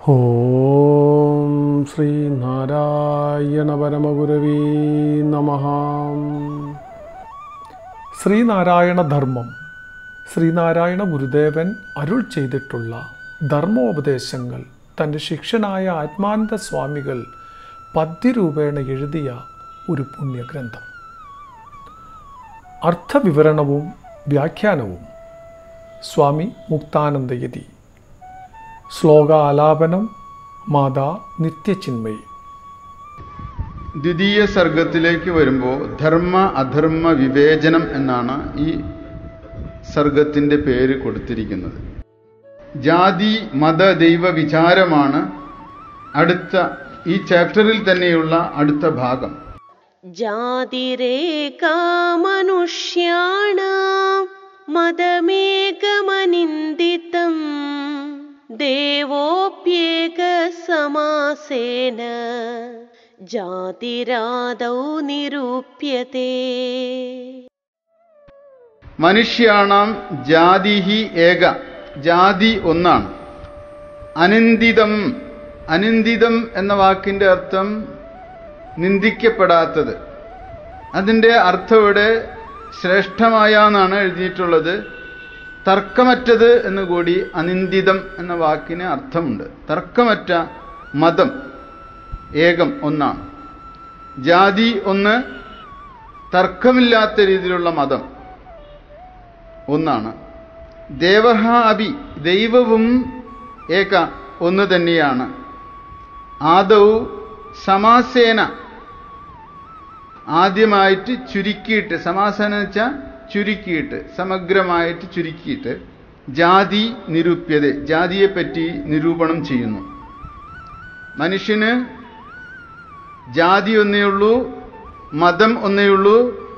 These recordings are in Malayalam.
ഓം ശ്രീ നാരായണ പരമഗുരവേ നമ ശ്രീനാരായണ ധർമ്മം ശ്രീനാരായണ ഗുരുദേവൻ അരുൾ ചെയ്തിട്ടുള്ള ധർമ്മോപദേശങ്ങൾ തൻ്റെ ശിഷ്യനായ ആത്മാനന്ദ സ്വാമികൾ പദ്യരൂപേണ എഴുതിയ ഒരു പുണ്യഗ്രന്ഥം അർത്ഥവിവരണവും വ്യാഖ്യാനവും സ്വാമി മുക്താനന്ദയതി ശ്ലോകാലാപനം മാതാ നിത്യചിന്മയി ദ്വിതീയ സർഗത്തിലേക്ക് വരുമ്പോൾ ധർമ്മ അധർമ്മ വിവേചനം എന്നാണ് ഈ സർഗത്തിൻ്റെ പേര് കൊടുത്തിരിക്കുന്നത് ജാതി മത ദൈവ വിചാരമാണ് അടുത്ത ഈ ചാപ്റ്ററിൽ തന്നെയുള്ള അടുത്ത ഭാഗം जातिरेका मनुष्याणां मदमेकमनिन्दितं देवोऽप्येकसमासेन जातिरादौ निरूप्यते മനുഷ്യാണാം ജാതിഹി ഏക ജാതി ഒന്നാണ് അനിന്ദിതം അനിന്ദിതം എന്ന വാക്കിൻ്റെ അർത്ഥം നിന്ദിക്കപ്പെടാത്തത് അതിൻ്റെ അർത്ഥം ഇവിടെ ശ്രേഷ്ഠമായ എന്നാണ് എഴുതിയിട്ടുള്ളത് തർക്കമറ്റത് എന്ന് കൂടി അനിന്ദിതം എന്ന വാക്കിന് അർത്ഥമുണ്ട് തർക്കമറ്റ മതം ഏകം ഒന്നാണ് ജാതി ഒന്ന് തർക്കമില്ലാത്ത രീതിയിലുള്ള മതം ഒന്നാണ് ദേവഹ അഭി ദൈവവും ഏക ഒന്ന് തന്നെയാണ് ആദൗ സമാസേന ആദ്യമായിട്ട് ചുരുക്കിയിട്ട് സമാസനം വെച്ചാൽ ചുരുക്കിയിട്ട് സമഗ്രമായിട്ട് ചുരുക്കിയിട്ട് ജാതി നിരൂപ്യത ജാതിയെപ്പറ്റി നിരൂപണം ചെയ്യുന്നു മനുഷ്യന് ജാതി ഒന്നേയുള്ളൂ മതം ഒന്നേയുള്ളൂ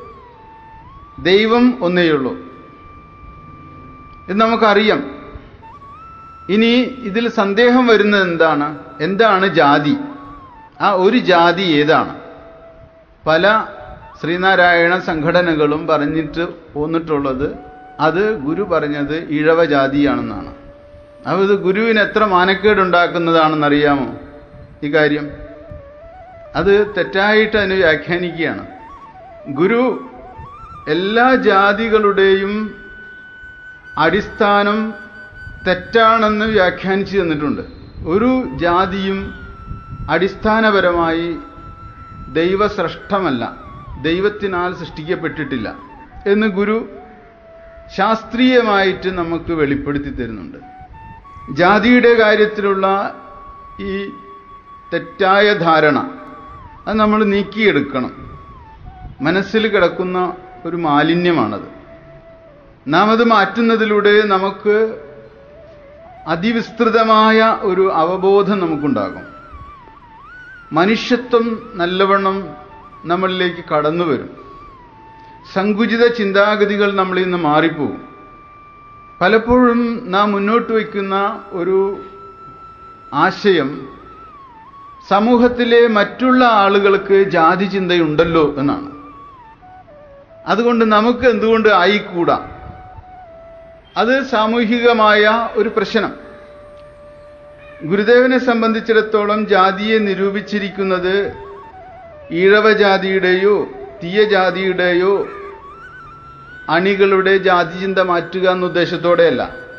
ദൈവം ഒന്നേയുള്ളൂ എന്ന് നമുക്കറിയാം ഇനി ഇതിൽ സന്ദേഹം വരുന്നത് എന്താണ് എന്താണ് ജാതി ആ ഒരു ജാതി ഏതാണ് പല ശ്രീനാരായണ സംഘടനകളും പറഞ്ഞിട്ട് പോന്നിട്ടുള്ളത് അത് ഗുരു പറഞ്ഞത് ഇഴവ ജാതിയാണെന്നാണ് അപ്പോൾ ഇത് ഗുരുവിന് എത്ര മാനക്കേടുണ്ടാക്കുന്നതാണെന്നറിയാമോ ഈ കാര്യം അത് തെറ്റായിട്ട് അതിന് വ്യാഖ്യാനിക്കുകയാണ് ഗുരു എല്ലാ ജാതികളുടെയും അടിസ്ഥാനം തെറ്റാണെന്ന് വ്യാഖ്യാനിച്ചു തന്നിട്ടുണ്ട് ഒരു ജാതിയും അടിസ്ഥാനപരമായി ദൈവസ്രഷ്ടമല്ല ദൈവത്തിനാൽ സൃഷ്ടിക്കപ്പെട്ടിട്ടില്ല എന്ന് ഗുരു ശാസ്ത്രീയമായിട്ട് നമുക്ക് വെളിപ്പെടുത്തി തരുന്നുണ്ട് ജാതിയുടെ കാര്യത്തിലുള്ള ഈ തെറ്റായ ധാരണ അത് നമ്മൾ നീക്കിയെടുക്കണം മനസ്സിൽ കിടക്കുന്ന ഒരു മാലിന്യമാണത് നാം അത് മാറ്റുന്നതിലൂടെ നമുക്ക് അതിവിസ്തൃതമായ ഒരു അവബോധം നമുക്കുണ്ടാകും മനുഷ്യത്വം നല്ലവണ്ണം നമ്മളിലേക്ക് കടന്നു വരും സങ്കുചിത ചിന്താഗതികൾ നമ്മളിൽ നിന്ന് മാറിപ്പോകും പലപ്പോഴും നാം മുന്നോട്ട് വയ്ക്കുന്ന ഒരു ആശയം സമൂഹത്തിലെ മറ്റുള്ള ആളുകൾക്ക് ജാതി ചിന്തയുണ്ടല്ലോ എന്നാണ് അതുകൊണ്ട് നമുക്ക് എന്തുകൊണ്ട് ആയിക്കൂടാ അത് സാമൂഹികമായ ഒരു പ്രശ്നം ഗുരുദേവനെ സംബന്ധിച്ചിടത്തോളം ജാതിയെ നിരൂപിച്ചിരിക്കുന്നത് ഈഴവ ജാതിയുടെയോ തീയ ജാതിയുടെയോ അണികളുടെ ജാതി ചിന്ത മാറ്റുക എന്ന ഉദ്ദേശത്തോടെയല്ല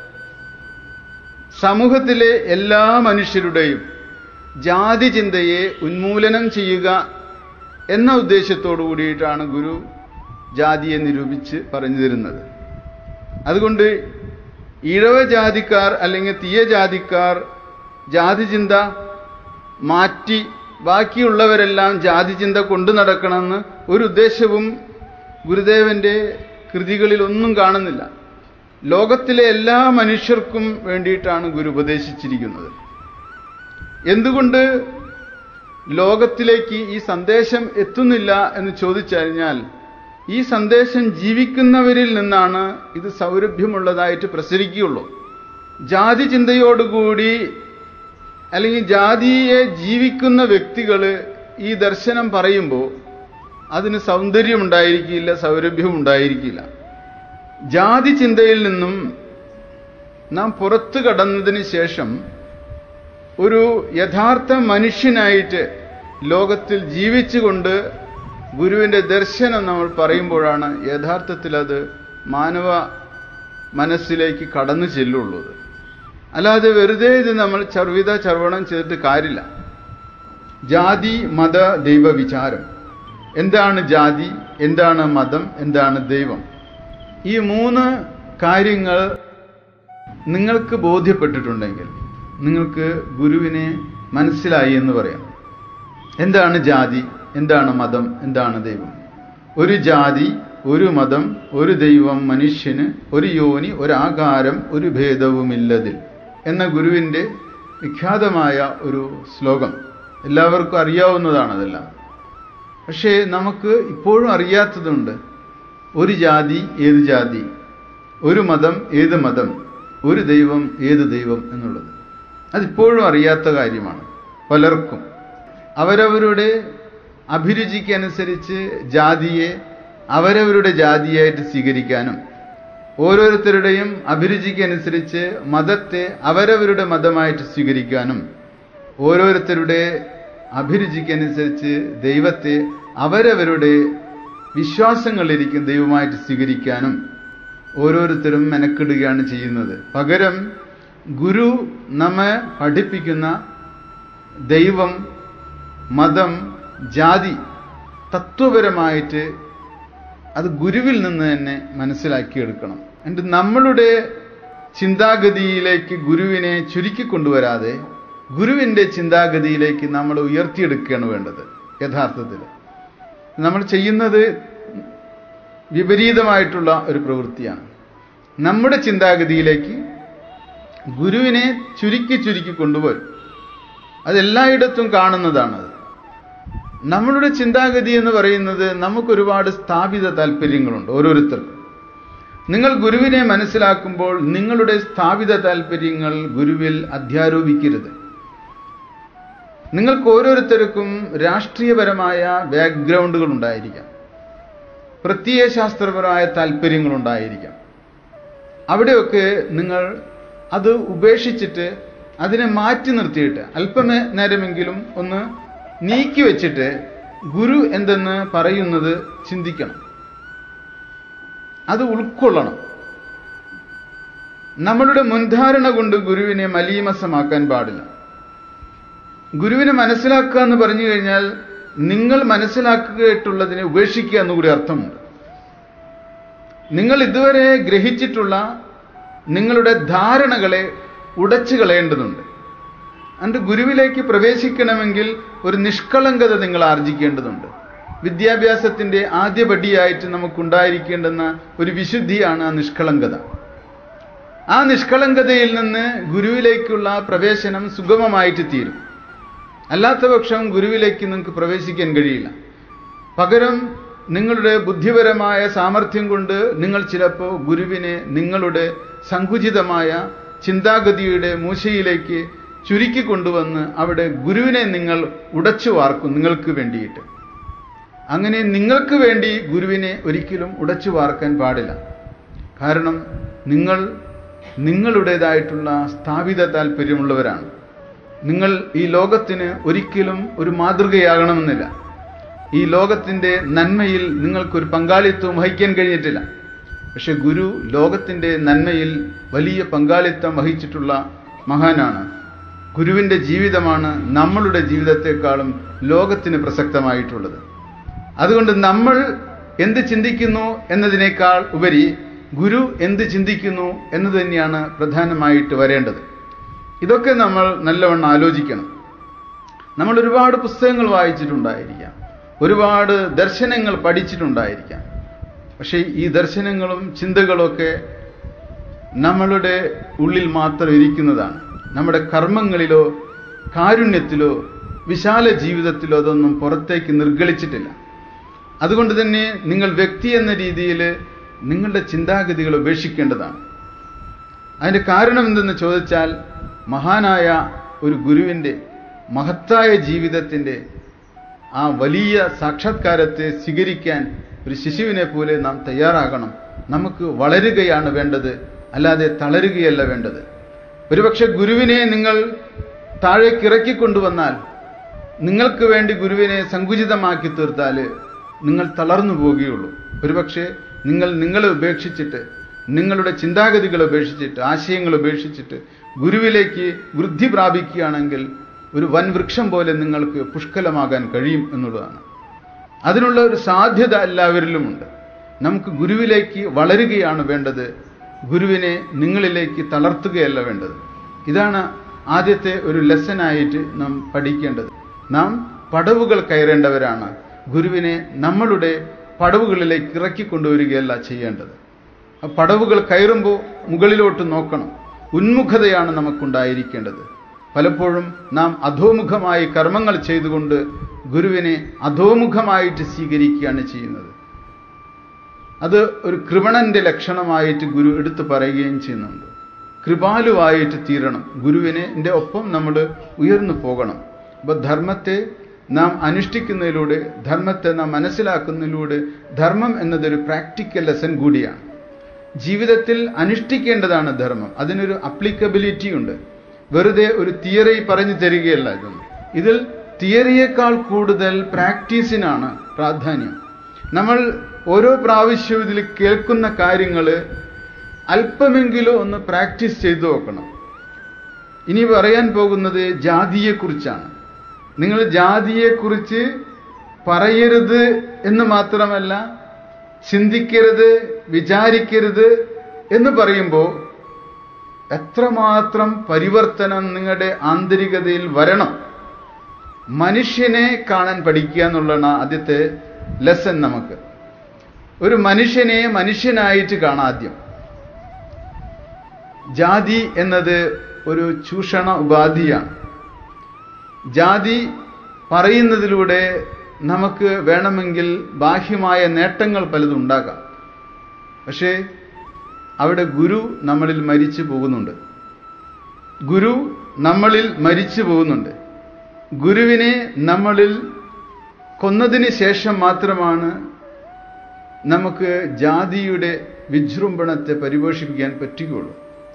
സമൂഹത്തിലെ എല്ലാ മനുഷ്യരുടെയും ജാതി ചിന്തയെ ഉന്മൂലനം ചെയ്യുക എന്ന ഉദ്ദേശത്തോടു കൂടിയിട്ടാണ് ഗുരു ജാതിയെ നിരൂപിച്ച് പറഞ്ഞു തരുന്നത് അതുകൊണ്ട് ഇഴവ ജാതിക്കാർ അല്ലെങ്കിൽ തീയ ജാതിക്കാർ ജാതി ചിന്ത മാറ്റി ബാക്കിയുള്ളവരെല്ലാം ജാതി ചിന്ത കൊണ്ടു നടക്കണമെന്ന് ഒരു ഉദ്ദേശവും ഗുരുദേവന്റെ കൃതികളിൽ ഒന്നും കാണുന്നില്ല ലോകത്തിലെ എല്ലാ മനുഷ്യർക്കും വേണ്ടിയിട്ടാണ് ഗുരു ഉപദേശിച്ചിരിക്കുന്നത് എന്തുകൊണ്ട് ലോകത്തിലേക്ക് ഈ സന്ദേശം എത്തുന്നില്ല എന്ന് ചോദിച്ചു കഴിഞ്ഞാൽ ഈ സന്ദേശം ജീവിക്കുന്നവരിൽ നിന്നാണ് ഇത് സൗരഭ്യമുള്ളതായിട്ട് പ്രസരിക്കുകയുള്ളൂ ജാതി ചിന്തയോടുകൂടി അല്ലെങ്കിൽ ജാതിയെ ജീവിക്കുന്ന വ്യക്തികൾ ഈ ദർശനം പറയുമ്പോൾ അതിന് സൗന്ദര്യം ഉണ്ടായിരിക്കില്ല സൗരഭ്യം ഉണ്ടായിരിക്കില്ല ജാതി ചിന്തയിൽ നിന്നും നാം പുറത്തു കടന്നതിന് ശേഷം ഒരു യഥാർത്ഥ മനുഷ്യനായിട്ട് ലോകത്തിൽ ജീവിച്ചുകൊണ്ട് ഗുരുവിൻ്റെ ദർശനം നമ്മൾ പറയുമ്പോഴാണ് യഥാർത്ഥത്തിൽ അത് മാനവ മനസ്സിലേക്ക് കടന്നു ചെല്ലുള്ളത് അല്ലാതെ വെറുതെ ഇത് നമ്മൾ ചർവിത ചർവണം ചെയ്തിട്ട് കാര്യമില്ല ജാതി മത ദൈവ വിചാരം എന്താണ് ജാതി എന്താണ് മതം എന്താണ് ദൈവം ഈ മൂന്ന് കാര്യങ്ങൾ നിങ്ങൾക്ക് ബോധ്യപ്പെട്ടിട്ടുണ്ടെങ്കിൽ നിങ്ങൾക്ക് ഗുരുവിനെ മനസ്സിലായി എന്ന് പറയാം എന്താണ് ജാതി എന്താണ് മതം എന്താണ് ദൈവം ഒരു ജാതി ഒരു മതം ഒരു ദൈവം മനുഷ്യന് ഒരു യോനി ഒരാകാരം ഒരു ഭേദവുമില്ലതിൽ എന്ന ഗുരുവിൻ്റെ വിഖ്യാതമായ ഒരു ശ്ലോകം എല്ലാവർക്കും അറിയാവുന്നതാണ് അതെല്ലാം പക്ഷേ നമുക്ക് ഇപ്പോഴും അറിയാത്തതുണ്ട് ഒരു ജാതി ഏത് ജാതി ഒരു മതം ഏത് മതം ഒരു ദൈവം ഏത് ദൈവം എന്നുള്ളത് അതിപ്പോഴും അറിയാത്ത കാര്യമാണ് പലർക്കും അവരവരുടെ അഭിരുചിക്കനുസരിച്ച് ജാതിയെ അവരവരുടെ ജാതിയായിട്ട് സ്വീകരിക്കാനും ഓരോരുത്തരുടെയും അഭിരുചിക്കനുസരിച്ച് മതത്തെ അവരവരുടെ മതമായിട്ട് സ്വീകരിക്കാനും ഓരോരുത്തരുടെ അഭിരുചിക്കനുസരിച്ച് ദൈവത്തെ അവരവരുടെ വിശ്വാസങ്ങളിലിരിക്കും ദൈവമായിട്ട് സ്വീകരിക്കാനും ഓരോരുത്തരും മെനക്കിടുകയാണ് ചെയ്യുന്നത് പകരം ഗുരു നമ്മെ പഠിപ്പിക്കുന്ന ദൈവം മതം ജാതി തത്വപരമായിട്ട് അത് ഗുരുവിൽ നിന്ന് തന്നെ മനസ്സിലാക്കിയെടുക്കണം എന്നിട്ട് നമ്മളുടെ ചിന്താഗതിയിലേക്ക് ഗുരുവിനെ ചുരുക്കിക്കൊണ്ടുവരാതെ ഗുരുവിൻ്റെ ചിന്താഗതിയിലേക്ക് നമ്മൾ ഉയർത്തിയെടുക്കുകയാണ് വേണ്ടത് യഥാർത്ഥത്തിൽ നമ്മൾ ചെയ്യുന്നത് വിപരീതമായിട്ടുള്ള ഒരു പ്രവൃത്തിയാണ് നമ്മുടെ ചിന്താഗതിയിലേക്ക് ഗുരുവിനെ ചുരുക്കി ചുരുക്കി കൊണ്ടുവരും അതെല്ലായിടത്തും കാണുന്നതാണത് നമ്മളുടെ ചിന്താഗതി എന്ന് പറയുന്നത് നമുക്കൊരുപാട് സ്ഥാപിത താല്പര്യങ്ങളുണ്ട് ഓരോരുത്തർക്കും നിങ്ങൾ ഗുരുവിനെ മനസ്സിലാക്കുമ്പോൾ നിങ്ങളുടെ സ്ഥാപിത താല്പര്യങ്ങൾ ഗുരുവിൽ അധ്യാരോപിക്കരുത് നിങ്ങൾക്ക് ഓരോരുത്തർക്കും രാഷ്ട്രീയപരമായ ബാക്ക്ഗ്രൗണ്ടുകൾ ഉണ്ടായിരിക്കാം പ്രത്യയശാസ്ത്രപരമായ താല്പര്യങ്ങൾ ഉണ്ടായിരിക്കാം അവിടെയൊക്കെ നിങ്ങൾ അത് ഉപേക്ഷിച്ചിട്ട് അതിനെ മാറ്റി നിർത്തിയിട്ട് അല്പമേ നേരമെങ്കിലും ഒന്ന് നീക്കി വെച്ചിട്ട് ഗുരു എന്തെന്ന് പറയുന്നത് ചിന്തിക്കണം അത് ഉൾക്കൊള്ളണം നമ്മളുടെ മുൻധാരണ കൊണ്ട് ഗുരുവിനെ മലീമസമാക്കാൻ പാടില്ല ഗുരുവിനെ മനസ്സിലാക്കുക എന്ന് പറഞ്ഞു കഴിഞ്ഞാൽ നിങ്ങൾ മനസ്സിലാക്കുകയായിട്ടുള്ളതിനെ ഉപേക്ഷിക്കുക എന്നുകൂടി അർത്ഥമുണ്ട് നിങ്ങൾ ഇതുവരെ ഗ്രഹിച്ചിട്ടുള്ള നിങ്ങളുടെ ധാരണകളെ ഉടച്ചു കളയേണ്ടതുണ്ട് അണ്ട് ഗുരുവിലേക്ക് പ്രവേശിക്കണമെങ്കിൽ ഒരു നിഷ്കളങ്കത നിങ്ങൾ ആർജിക്കേണ്ടതുണ്ട് വിദ്യാഭ്യാസത്തിന്റെ ആദ്യപടിയായിട്ട് നമുക്കുണ്ടായിരിക്കേണ്ടുന്ന ഒരു വിശുദ്ധിയാണ് ആ നിഷ്കളങ്കത ആ നിഷ്കളങ്കതയിൽ നിന്ന് ഗുരുവിലേക്കുള്ള പ്രവേശനം സുഗമമായിട്ട് തീരും അല്ലാത്ത പക്ഷം ഗുരുവിലേക്ക് നിങ്ങൾക്ക് പ്രവേശിക്കാൻ കഴിയില്ല പകരം നിങ്ങളുടെ ബുദ്ധിപരമായ സാമർഥ്യം കൊണ്ട് നിങ്ങൾ ചിലപ്പോൾ ഗുരുവിനെ നിങ്ങളുടെ സങ്കുചിതമായ ചിന്താഗതിയുടെ മൂശയിലേക്ക് ചുരുക്കി കൊണ്ടുവന്ന് അവിടെ ഗുരുവിനെ നിങ്ങൾ ഉടച്ചു വാർക്കും നിങ്ങൾക്ക് വേണ്ടിയിട്ട് അങ്ങനെ നിങ്ങൾക്ക് വേണ്ടി ഗുരുവിനെ ഒരിക്കലും ഉടച്ചു വാർക്കാൻ പാടില്ല കാരണം നിങ്ങൾ നിങ്ങളുടേതായിട്ടുള്ള സ്ഥാപിത താല്പര്യമുള്ളവരാണ് നിങ്ങൾ ഈ ലോകത്തിന് ഒരിക്കലും ഒരു മാതൃകയാകണമെന്നില്ല ഈ ലോകത്തിൻ്റെ നന്മയിൽ നിങ്ങൾക്കൊരു പങ്കാളിത്തവും വഹിക്കാൻ കഴിഞ്ഞിട്ടില്ല പക്ഷെ ഗുരു ലോകത്തിൻ്റെ നന്മയിൽ വലിയ പങ്കാളിത്തം വഹിച്ചിട്ടുള്ള മഹാനാണ് ഗുരുവിൻ്റെ ജീവിതമാണ് നമ്മളുടെ ജീവിതത്തെക്കാളും ലോകത്തിന് പ്രസക്തമായിട്ടുള്ളത് അതുകൊണ്ട് നമ്മൾ എന്ത് ചിന്തിക്കുന്നു എന്നതിനേക്കാൾ ഉപരി ഗുരു എന്ത് ചിന്തിക്കുന്നു എന്നത് തന്നെയാണ് പ്രധാനമായിട്ട് വരേണ്ടത് ഇതൊക്കെ നമ്മൾ നല്ലവണ്ണം ആലോചിക്കണം നമ്മൾ ഒരുപാട് പുസ്തകങ്ങൾ വായിച്ചിട്ടുണ്ടായിരിക്കാം ഒരുപാട് ദർശനങ്ങൾ പഠിച്ചിട്ടുണ്ടായിരിക്കാം പക്ഷേ ഈ ദർശനങ്ങളും ചിന്തകളൊക്കെ നമ്മളുടെ ഉള്ളിൽ മാത്രം ഇരിക്കുന്നതാണ് നമ്മുടെ കർമ്മങ്ങളിലോ കാരുണ്യത്തിലോ വിശാല ജീവിതത്തിലോ അതൊന്നും പുറത്തേക്ക് നിർഗളിച്ചിട്ടില്ല അതുകൊണ്ട് തന്നെ നിങ്ങൾ വ്യക്തി എന്ന രീതിയിൽ നിങ്ങളുടെ ചിന്താഗതികൾ ഉപേക്ഷിക്കേണ്ടതാണ് അതിൻ്റെ കാരണം എന്തെന്ന് ചോദിച്ചാൽ മഹാനായ ഒരു ഗുരുവിൻ്റെ മഹത്തായ ജീവിതത്തിൻ്റെ ആ വലിയ സാക്ഷാത്കാരത്തെ സ്വീകരിക്കാൻ ഒരു ശിശുവിനെ പോലെ നാം തയ്യാറാകണം നമുക്ക് വളരുകയാണ് വേണ്ടത് അല്ലാതെ തളരുകയല്ല വേണ്ടത് ഒരുപക്ഷെ ഗുരുവിനെ നിങ്ങൾ താഴേക്ക് ഇറക്കിക്കൊണ്ടുവന്നാൽ നിങ്ങൾക്ക് വേണ്ടി ഗുരുവിനെ സങ്കുചിതമാക്കി തീർത്താൽ നിങ്ങൾ തളർന്നു പോവുകയുള്ളൂ ഒരുപക്ഷെ നിങ്ങൾ നിങ്ങളെ ഉപേക്ഷിച്ചിട്ട് നിങ്ങളുടെ ചിന്താഗതികൾ ഉപേക്ഷിച്ചിട്ട് ആശയങ്ങൾ ഉപേക്ഷിച്ചിട്ട് ഗുരുവിലേക്ക് വൃദ്ധി പ്രാപിക്കുകയാണെങ്കിൽ ഒരു വൻ വൃക്ഷം പോലെ നിങ്ങൾക്ക് പുഷ്കലമാകാൻ കഴിയും എന്നുള്ളതാണ് അതിനുള്ള ഒരു സാധ്യത എല്ലാവരിലുമുണ്ട് നമുക്ക് ഗുരുവിലേക്ക് വളരുകയാണ് വേണ്ടത് ഗുരുവിനെ നിങ്ങളിലേക്ക് തളർത്തുകയല്ല വേണ്ടത് ഇതാണ് ആദ്യത്തെ ഒരു ലെസനായിട്ട് നാം പഠിക്കേണ്ടത് നാം പടവുകൾ കയറേണ്ടവരാണ് ഗുരുവിനെ നമ്മളുടെ പടവുകളിലേക്ക് ഇറക്കിക്കൊണ്ടുവരികയല്ല ചെയ്യേണ്ടത് ആ പടവുകൾ കയറുമ്പോൾ മുകളിലോട്ട് നോക്കണം ഉന്മുഖതയാണ് നമുക്കുണ്ടായിരിക്കേണ്ടത് പലപ്പോഴും നാം അധോമുഖമായി കർമ്മങ്ങൾ ചെയ്തുകൊണ്ട് ഗുരുവിനെ അധോമുഖമായിട്ട് സ്വീകരിക്കുകയാണ് ചെയ്യുന്നത് അത് ഒരു കൃപണന്റെ ലക്ഷണമായിട്ട് ഗുരു എടുത്തു പറയുകയും ചെയ്യുന്നുണ്ട് കൃപാലുവായിട്ട് തീരണം ഗുരുവിനെ ഒപ്പം നമ്മൾ ഉയർന്നു പോകണം അപ്പോൾ ധർമ്മത്തെ നാം അനുഷ്ഠിക്കുന്നതിലൂടെ ധർമ്മത്തെ നാം മനസ്സിലാക്കുന്നതിലൂടെ ധർമ്മം എന്നതൊരു പ്രാക്ടിക്കൽ ലെസൺ കൂടിയാണ് ജീവിതത്തിൽ അനുഷ്ഠിക്കേണ്ടതാണ് ധർമ്മം അതിനൊരു അപ്ലിക്കബിലിറ്റി ഉണ്ട് വെറുതെ ഒരു തിയറി പറഞ്ഞു തരികയല്ല ഇതൊന്നും ഇതിൽ തിയറിയേക്കാൾ കൂടുതൽ പ്രാക്ടീസിനാണ് പ്രാധാന്യം നമ്മൾ ഓരോ പ്രാവശ്യവും ഇതിൽ കേൾക്കുന്ന കാര്യങ്ങൾ അല്പമെങ്കിലും ഒന്ന് പ്രാക്ടീസ് ചെയ്തു നോക്കണം ഇനി പറയാൻ പോകുന്നത് ജാതിയെക്കുറിച്ചാണ് നിങ്ങൾ ജാതിയെക്കുറിച്ച് പറയരുത് എന്ന് മാത്രമല്ല ചിന്തിക്കരുത് വിചാരിക്കരുത് എന്ന് പറയുമ്പോൾ എത്രമാത്രം പരിവർത്തനം നിങ്ങളുടെ ആന്തരികതയിൽ വരണം മനുഷ്യനെ കാണാൻ പഠിക്കുക എന്നുള്ളതാണ് ആദ്യത്തെ ലെസൺ നമുക്ക് ഒരു മനുഷ്യനെ മനുഷ്യനായിട്ട് കാണാദ്യം ജാതി എന്നത് ഒരു ചൂഷണ ഉപാധിയാണ് ജാതി പറയുന്നതിലൂടെ നമുക്ക് വേണമെങ്കിൽ ബാഹ്യമായ നേട്ടങ്ങൾ പലതും ഉണ്ടാകാം പക്ഷേ അവിടെ ഗുരു നമ്മളിൽ മരിച്ചു പോകുന്നുണ്ട് ഗുരു നമ്മളിൽ മരിച്ചു പോകുന്നുണ്ട് ഗുരുവിനെ നമ്മളിൽ കൊന്നതിന് ശേഷം മാത്രമാണ് നമുക്ക് ജാതിയുടെ വിജൃംഭണത്തെ പരിപോഷിപ്പിക്കാൻ പറ്റുകയുള്ളൂ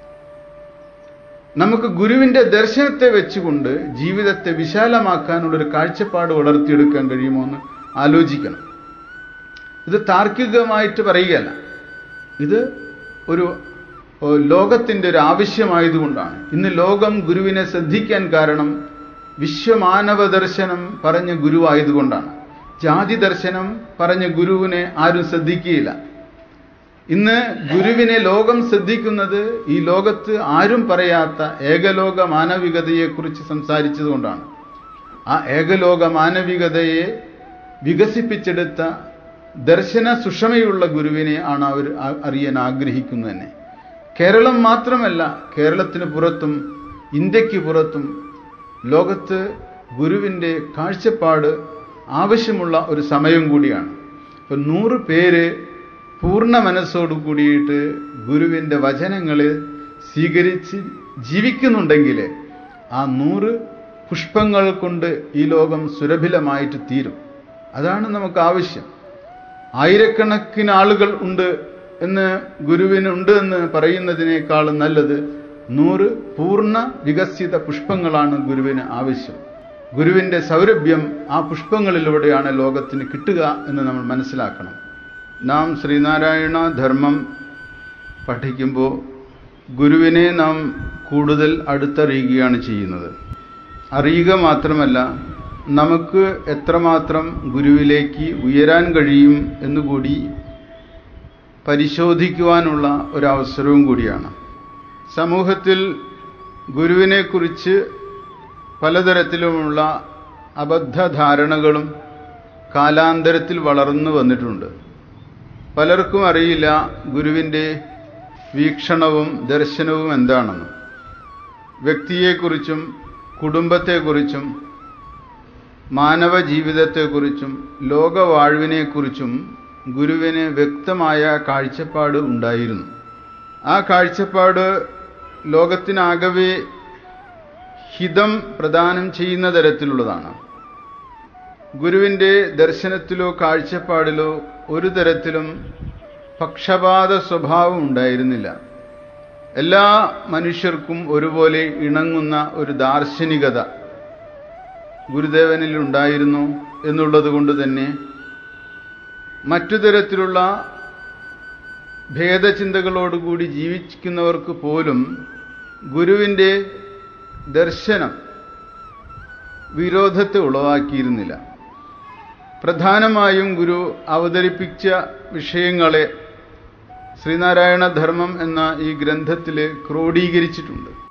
നമുക്ക് ഗുരുവിന്റെ ദർശനത്തെ വെച്ചുകൊണ്ട് ജീവിതത്തെ വിശാലമാക്കാനുള്ളൊരു കാഴ്ചപ്പാട് വളർത്തിയെടുക്കാൻ കഴിയുമോ എന്ന് ആലോചിക്കണം ഇത് താർക്കികമായിട്ട് പറയുകയല്ല ഇത് ഒരു ലോകത്തിൻ്റെ ഒരു ആവശ്യമായതുകൊണ്ടാണ് ഇന്ന് ലോകം ഗുരുവിനെ ശ്രദ്ധിക്കാൻ കാരണം വിശ്വമാനവ ദർശനം പറഞ്ഞ ഗുരുവായതുകൊണ്ടാണ് ജാതി ദർശനം പറഞ്ഞ ഗുരുവിനെ ആരും ശ്രദ്ധിക്കുകയില്ല ഇന്ന് ഗുരുവിനെ ലോകം ശ്രദ്ധിക്കുന്നത് ഈ ലോകത്ത് ആരും പറയാത്ത ഏകലോക മാനവികതയെക്കുറിച്ച് സംസാരിച്ചതുകൊണ്ടാണ് ആ ഏകലോക മാനവികതയെ വികസിപ്പിച്ചെടുത്ത ദർശന സുഷമയുള്ള ഗുരുവിനെ ആണ് അവർ അറിയാൻ ആഗ്രഹിക്കുന്നത് തന്നെ കേരളം മാത്രമല്ല കേരളത്തിന് പുറത്തും ഇന്ത്യക്ക് പുറത്തും ലോകത്ത് ഗുരുവിൻ്റെ കാഴ്ചപ്പാട് ആവശ്യമുള്ള ഒരു സമയം കൂടിയാണ് ഇപ്പം നൂറ് പേര് പൂർണ്ണ മനസ്സോടു കൂടിയിട്ട് ഗുരുവിൻ്റെ വചനങ്ങൾ സ്വീകരിച്ച് ജീവിക്കുന്നുണ്ടെങ്കിൽ ആ നൂറ് പുഷ്പങ്ങൾ കൊണ്ട് ഈ ലോകം സുരഭിലമായിട്ട് തീരും അതാണ് നമുക്ക് ആവശ്യം ആയിരക്കണക്കിന് ആളുകൾ ഉണ്ട് എന്ന് ഗുരുവിനുണ്ട് എന്ന് പറയുന്നതിനേക്കാളും നല്ലത് നൂറ് പൂർണ്ണ വികസിത പുഷ്പങ്ങളാണ് ഗുരുവിന് ആവശ്യം ഗുരുവിൻ്റെ സൗരഭ്യം ആ പുഷ്പങ്ങളിലൂടെയാണ് ലോകത്തിന് കിട്ടുക എന്ന് നമ്മൾ മനസ്സിലാക്കണം നാം ശ്രീനാരായണ ധർമ്മം പഠിക്കുമ്പോൾ ഗുരുവിനെ നാം കൂടുതൽ അടുത്തറിയുകയാണ് ചെയ്യുന്നത് അറിയുക മാത്രമല്ല നമുക്ക് എത്രമാത്രം ഗുരുവിലേക്ക് ഉയരാൻ കഴിയും എന്നുകൂടി പരിശോധിക്കുവാനുള്ള ഒരവസരവും കൂടിയാണ് സമൂഹത്തിൽ ഗുരുവിനെക്കുറിച്ച് പലതരത്തിലുമുള്ള അബദ്ധധാരണകളും കാലാന്തരത്തിൽ വളർന്നു വന്നിട്ടുണ്ട് പലർക്കും അറിയില്ല ഗുരുവിൻ്റെ വീക്ഷണവും ദർശനവും എന്താണെന്ന് വ്യക്തിയെക്കുറിച്ചും കുടുംബത്തെക്കുറിച്ചും മാനവ ജീവിതത്തെക്കുറിച്ചും ലോകവാഴ്വിനെക്കുറിച്ചും ഗുരുവിന് വ്യക്തമായ കാഴ്ചപ്പാട് ഉണ്ടായിരുന്നു ആ കാഴ്ചപ്പാട് ലോകത്തിനാകവെ ഹിതം പ്രദാനം ചെയ്യുന്ന തരത്തിലുള്ളതാണ് ഗുരുവിൻ്റെ ദർശനത്തിലോ കാഴ്ചപ്പാടിലോ ഒരു തരത്തിലും പക്ഷപാത സ്വഭാവം ഉണ്ടായിരുന്നില്ല എല്ലാ മനുഷ്യർക്കും ഒരുപോലെ ഇണങ്ങുന്ന ഒരു ദാർശനികത ഗുരുദേവനിൽ ഉണ്ടായിരുന്നു എന്നുള്ളത് കൊണ്ട് തന്നെ മറ്റു തരത്തിലുള്ള ഭേദചിന്തകളോടുകൂടി ജീവിക്കുന്നവർക്ക് പോലും ഗുരുവിൻ്റെ ദർശനം വിരോധത്തെ ഉളവാക്കിയിരുന്നില്ല പ്രധാനമായും ഗുരു അവതരിപ്പിച്ച വിഷയങ്ങളെ ശ്രീനാരായണ ധർമ്മം എന്ന ഈ ഗ്രന്ഥത്തിൽ ക്രോഡീകരിച്ചിട്ടുണ്ട്